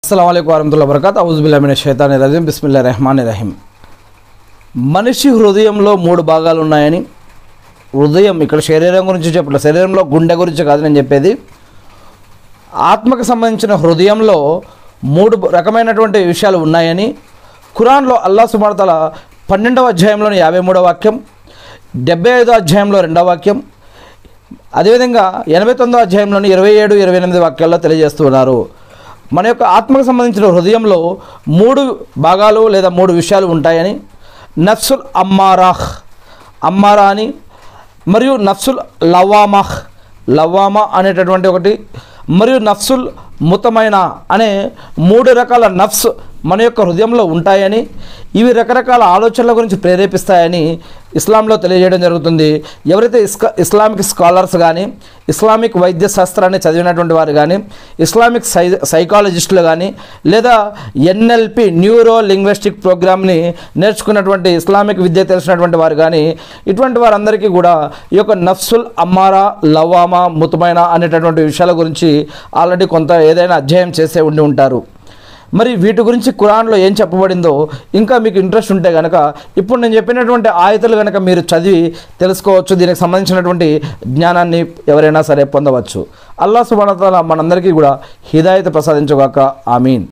అస్సలం అయికు వరహతుల్లా వరకత్ అవుజుబుల్లామిన షైతాని రజీం బిస్మిల్లా రెహమాన్ రహీం మనిషి హృదయంలో మూడు భాగాలు ఉన్నాయని హృదయం ఇక్కడ శరీరం గురించి చెప్పట్లేదు శరీరంలో గుండె గురించి కాదు నేను చెప్పేది ఆత్మకు సంబంధించిన హృదయంలో మూడు రకమైనటువంటి విషయాలు ఉన్నాయని ఖురాన్లో అల్లా సుమార్తల పన్నెండవ అధ్యాయంలోని యాభై మూడవ వాక్యం డెబ్బై ఐదో అధ్యాయంలో రెండవ వాక్యం అదేవిధంగా ఎనభై తొమ్మిదో అధ్యాయంలోని ఇరవై ఏడు ఇరవై ఎనిమిది వాక్యాల్లో తెలియజేస్తున్నారు మన యొక్క ఆత్మకు సంబంధించిన హృదయంలో మూడు భాగాలు లేదా మూడు విషయాలు ఉంటాయని నఫ్సుల్ అమ్మారాహ్ అమ్మారా అని మరియు నఫ్సుల్ లవామాహ్ లవామా అనేటటువంటి ఒకటి మరియు నఫ్సుల్ ముతమైన అనే మూడు రకాల నఫ్స్ మన యొక్క హృదయంలో ఉంటాయని ఇవి రకరకాల ఆలోచనల గురించి ప్రేరేపిస్తాయని ఇస్లాంలో తెలియజేయడం జరుగుతుంది ఎవరైతే ఇస్కా ఇస్లామిక్ స్కాలర్స్ కానీ ఇస్లామిక్ వైద్య శాస్త్రాన్ని చదివినటువంటి వారు కానీ ఇస్లామిక్ సై సైకాలజిస్టులు కానీ లేదా ఎన్ఎల్పి న్యూరో లింగ్విస్టిక్ ప్రోగ్రామ్ని నేర్చుకున్నటువంటి ఇస్లామిక్ విద్య తెలిసినటువంటి వారు కానీ ఇటువంటి వారందరికీ కూడా ఈ యొక్క నఫ్సుల్ అమ్మారా లవామా ముతమైన అనేటటువంటి విషయాల గురించి ఆల్రెడీ కొంత ఏదైనా అధ్యయనం చేసే ఉండి ఉంటారు మరి వీటి గురించి ఖురాన్లో ఏం చెప్పబడిందో ఇంకా మీకు ఇంట్రెస్ట్ ఉంటే కనుక ఇప్పుడు నేను చెప్పినటువంటి ఆయతలు కనుక మీరు చదివి తెలుసుకోవచ్చు దీనికి సంబంధించినటువంటి జ్ఞానాన్ని ఎవరైనా సరే పొందవచ్చు అల్లా సుబానతల మనందరికీ కూడా హిదాయత ప్రసాదించుగాక ఆమీన్